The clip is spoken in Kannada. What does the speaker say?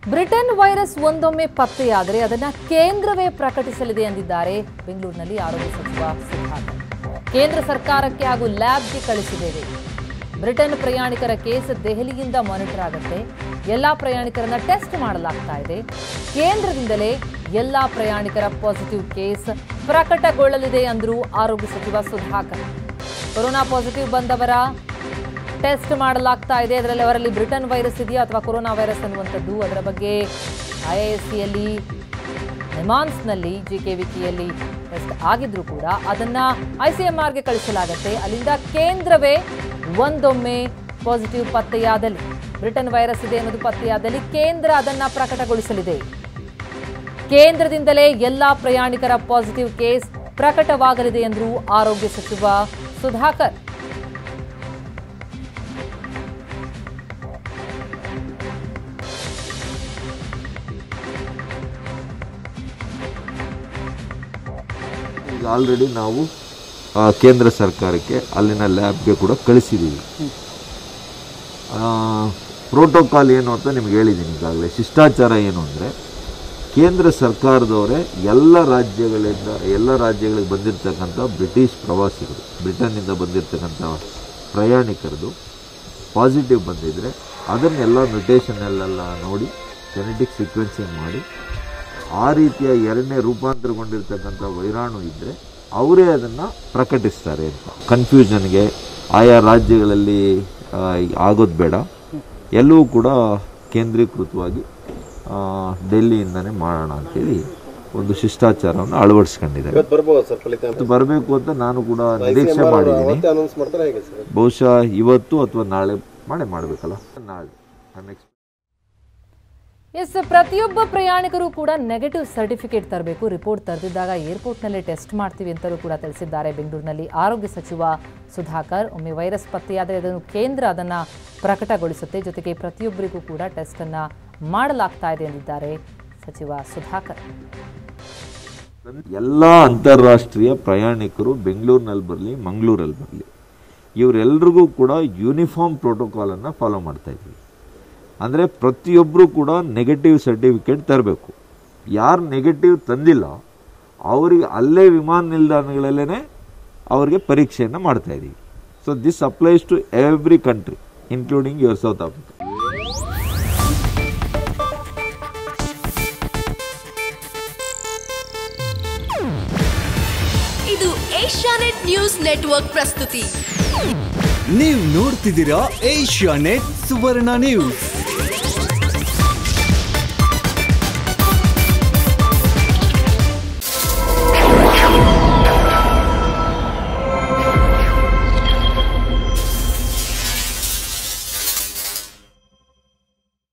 ಬ್ರಿಟನ್ ವೈರಸ್ ಒಂದೊಮ್ಮೆ ಪತ್ತೆಯಾದರೆ ಅದನ್ನ ಕೇಂದ್ರವೇ ಪ್ರಕಟಿಸಲಿದೆ ಎಂದಿದ್ದಾರೆ ಬೆಂಗಳೂರಿನಲ್ಲಿ ಆರೋಗ್ಯ ಸಚಿವ ಸುಧಾಕರ್ ಕೇಂದ್ರ ಸರ್ಕಾರಕ್ಕೆ ಹಾಗೂ ಲ್ಯಾಬ್ಗೆ ಕಳಿಸಿದ್ದೇವೆ ಬ್ರಿಟನ್ ಪ್ರಯಾಣಿಕರ ಕೇಸ್ ದೆಹಲಿಯಿಂದ ಮಾನಿಟರ್ ಆಗುತ್ತೆ ಎಲ್ಲ ಪ್ರಯಾಣಿಕರನ್ನ ಟೆಸ್ಟ್ ಮಾಡಲಾಗ್ತಾ ಇದೆ ಕೇಂದ್ರದಿಂದಲೇ ಎಲ್ಲ ಪ್ರಯಾಣಿಕರ ಪಾಸಿಟಿವ್ ಕೇಸ್ ಪ್ರಕಟಗೊಳ್ಳಲಿದೆ ಅಂದ್ರು ಆರೋಗ್ಯ ಸಚಿವ ಸುಧಾಕರ್ ಕೊರೋನಾ ಪಾಸಿಟಿವ್ ಬಂದವರ ಟೆಸ್ಟ್ ಮಾಡಲಾಗ್ತಾ ಇದೆ ಅದರಲ್ಲಿ ಅವರಲ್ಲಿ ಬ್ರಿಟನ್ ವೈರಸ್ ಇದೆಯಾ ಅಥವಾ ಕೊರೋನಾ ವೈರಸ್ ಅನ್ನುವಂಥದ್ದು ಅದರ ಬಗ್ಗೆ ಐ ಐ ಎಸ್ ಸಿಯಲ್ಲಿ ನಿಮಾನ್ಸ್ನಲ್ಲಿ ಜಿ ಕೆ ವಿಕಿಯಲ್ಲಿ ಟೆಸ್ಟ್ ಆಗಿದ್ರು ಕೂಡ ಅದನ್ನ ಐ ಸಿ ಎಂ ಆರ್ಗೆ ಕಳಿಸಲಾಗುತ್ತೆ ಅಲ್ಲಿಂದ ಕೇಂದ್ರವೇ ಒಂದೊಮ್ಮೆ ಪಾಸಿಟಿವ್ ಪತ್ತೆಯಾದಲ್ಲಿ ಬ್ರಿಟನ್ ವೈರಸ್ ಇದೆ ಅನ್ನೋದು ಪತ್ತೆಯಾದಲ್ಲಿ ಕೇಂದ್ರ ಅದನ್ನ ಪ್ರಕಟಗೊಳಿಸಲಿದೆ ಕೇಂದ್ರದಿಂದಲೇ ಎಲ್ಲಾ ಪ್ರಯಾಣಿಕರ ಪಾಸಿಟಿವ್ ಕೇಸ್ ಪ್ರಕಟವಾಗಲಿದೆ ಎಂದರು ಆರೋಗ್ಯ ಸಚಿವ ಸುಧಾಕರ್ ಈಗ ಆಲ್ರೆಡಿ ನಾವು ಆ, ಕೇಂದ್ರ ಸರ್ಕಾರಕ್ಕೆ ಅಲ್ಲಿನ ಲ್ಯಾಬ್ಗೆ ಕೂಡ ಕಳಿಸಿದ್ದೀವಿ ಪ್ರೋಟೋಕಾಲ್ ಏನು ಅಂತ ನಿಮ್ಗೆ ಹೇಳಿದ್ದೀನಿ ಈಗಾಗಲೇ ಶಿಷ್ಟಾಚಾರ ಏನು ಅಂದರೆ ಕೇಂದ್ರ ಸರ್ಕಾರದವರೇ ಎಲ್ಲ ರಾಜ್ಯಗಳಿಂದ ಎಲ್ಲ ರಾಜ್ಯಗಳಿಗೆ ಬಂದಿರತಕ್ಕಂಥ ಬ್ರಿಟಿಷ್ ಪ್ರವಾಸಿಗರು ಬ್ರಿಟನ್ನಿಂದ ಬಂದಿರತಕ್ಕಂಥ ಪ್ರಯಾಣಿಕರದು ಪಾಸಿಟಿವ್ ಬಂದಿದ್ದರೆ ಅದನ್ನೆಲ್ಲ ಮ್ಯುಟೇಷನಲ್ಲೆಲ್ಲ ನೋಡಿ ಜೆನೆಟಿಕ್ ಸೀಕ್ವೆನ್ಸಿಂಗ್ ಮಾಡಿ ಆ ರೀತಿಯ ಎರಡನೇ ರೂಪಾಂತರಗೊಂಡಿರ್ತಕ್ಕಂಥ ವೈರಾಣು ಇದ್ದರೆ ಅವರೇ ಅದನ್ನು ಪ್ರಕಟಿಸ್ತಾರೆ ಅಂತ ಕನ್ಫ್ಯೂಷನ್ಗೆ ಆಯಾ ರಾಜ್ಯಗಳಲ್ಲಿ ಆ, ಆಗೋದು ಬೇಡ ಎಲ್ಲವೂ ಕೂಡ ಕೇಂದ್ರೀಕೃತವಾಗಿ ಆ, ಡೆಲ್ಲಿಯಿಂದನೇ ಮಾಡೋಣ ಅಂತೇಳಿ ಒಂದು ಶಿಷ್ಟಾಚಾರವನ್ನು ಅಳವಡಿಸ್ಕೊಂಡಿದ್ದಾರೆ ಇವತ್ತು ಬರ್ಬೋದು ಸರ್ ಫಲಿತಾಂಶ ಇವತ್ತು ಬರಬೇಕು ಅಂತ ನಾನು ಕೂಡ ನಿರೀಕ್ಷೆ ಮಾಡಿದ್ದೀನಿ ಅವತ್ತೇ ಅನೌನ್ಸ್ ಮಾಡ್ತಾರೆ ಹೇಗೆ ಸರ್ ಬಹುಶಃ ಇವತ್ತು ಅಥವಾ ನಾಳೆ ಮಾಡೇ ಮಾಡಬೇಕಲ್ಲ ನಾಳೆ ನೆಕ್ಸ್ಟ್ ಎಸ್ ಪ್ರತಿಯೊಬ್ಬ ಪ್ರಯಾಣಿಕರು ಕೂಡ ನೆಗೆಟಿವ್ ಸರ್ಟಿಫಿಕೇಟ್ ತರಬೇಕು ರಿಪೋರ್ಟ್ ತರದಿದ್ದಾಗ ಏರ್ಪೋರ್ಟ್ನಲ್ಲಿ ಟೆಸ್ಟ್ ಮಾಡ್ತೀವಿ ಅಂತಲೂ ಕೂಡ ತಿಳಿಸಿದ್ದಾರೆ ಬೆಂಗಳೂರಿನಲ್ಲಿ ಆರೋಗ್ಯ ಸಚಿವ ಸುಧಾಕರ್ ಒಮ್ಮೆ ವೈರಸ್ ಪತ್ತೆಯಾದರೆ ಅದನ್ನು ಕೇಂದ್ರ ಅದನ್ನು ಪ್ರಕಟಗೊಳಿಸುತ್ತೆ ಜೊತೆಗೆ ಪ್ರತಿಯೊಬ್ಬರಿಗೂ ಕೂಡ ಟೆಸ್ಟನ್ನು ಮಾಡಲಾಗ್ತಾ ಇದೆ ಎಂದಿದ್ದಾರೆ ಸಚಿವ ಸುಧಾಕರ್ ಎಲ್ಲ ಅಂತಾರಾಷ್ಟ್ರೀಯ ಪ್ರಯಾಣಿಕರು ಬೆಂಗಳೂರಿನಲ್ಲಿ ಬರಲಿ ಮಂಗಳೂರಲ್ಲಿ ಬರಲಿ ಇವರೆಲ್ರಿಗೂ ಕೂಡ ಯೂನಿಫಾರ್ಮ್ ಪ್ರೋಟೋಕಾಲನ್ನು ಫಾಲೋ ಮಾಡ್ತಾ ಇದ್ವಿ ಅಂದರೆ ಪ್ರತಿಯೊಬ್ಬರು ಕೂಡ ನೆಗೆಟಿವ್ ಸರ್ಟಿಫಿಕೇಟ್ ತರಬೇಕು ಯಾರು ನೆಗೆಟಿವ್ ತಂದಿಲ್ಲ ಅವರಿಗೆ ಅಲ್ಲೇ ವಿಮಾನ ನಿಲ್ದಾಣಗಳಲ್ಲೇ ಅವರಿಗೆ ಪರೀಕ್ಷೆಯನ್ನು ಮಾಡ್ತಾ ಇದ್ದೀವಿ so this applies to every country including your South Africa ಇದು ಏಷ್ಯಾನೆಟ್ ನ್ಯೂಸ್ ನೆಟ್ವರ್ಕ್ ಪ್ರಸ್ತುತಿ ನೀವು ನೋಡ್ತಿದ್ದೀರಾ ಏಷ್ಯಾ ನೆಟ್ ಸುವರ್ಣ ನ್ಯೂಸ್